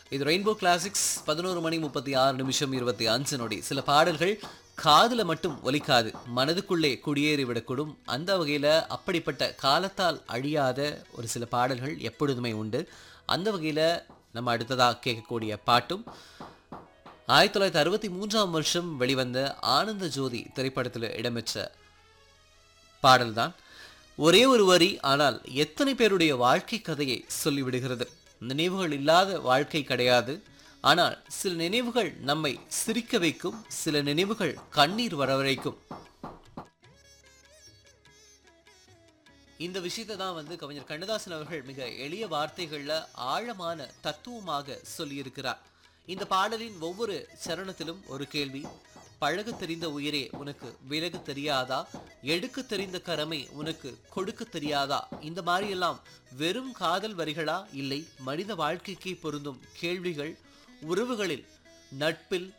இது rainbow classics பதினோரு மணி முப்பத்தி ஆறு நிமிஷம் இருபத்தி அஞ்சு நொடி சில பாடல்கள் காதுல மட்டும் ஒலிக்காது மனதுக்குள்ளே குடியேறி விடக்கூடும் அந்த வகையில அப்படிப்பட்ட காலத்தால் அழியாத ஒரு சில பாடல்கள் எப்பொழுதுமே உண்டு அந்த வகையில நம்ம அடுத்ததாக கேட்கக்கூடிய பாட்டும் ஆயிரத்தி தொள்ளாயிரத்தி அறுபத்தி மூன்றாம் வருஷம் வெளிவந்த ஆனந்த ஜோதி திரைப்படத்தில் இடம்பெற்ற பாடல்தான் ஒரே ஒரு வரி ஆனால் எத்தனை பேருடைய வாழ்க்கை கதையை சொல்லிவிடுகிறது நினைவுகள் இல்லாத வாழ்க்கை கிடையாது ஆனால் சில நினைவுகள் நம்மை சிரிக்க வைக்கும் சில நினைவுகள் கண்ணீர் வரவழைக்கும் இந்த விஷயத்தை தான் வந்து கவிஞர் கண்ணதாசன் அவர்கள் மிக எளிய வார்த்தைகள்ல ஆழமான தத்துவமாக சொல்லியிருக்கிறார் இந்த பாடலின் ஒவ்வொரு சரணத்திலும் ஒரு கேள்வி பழக தெரிந்த உயிரே உனக்கு விலகு தெரியாதா எடுக்க தெரிந்த கரமே உனக்கு கொடுக்க தெரியாதா இந்த மாதிரி எல்லாம் வெறும் காதல் வரிகளா இல்லை மனித வாழ்க்கைக்கு பொருந்தும் கேள்விகள் உறவுகளில் நட்பில்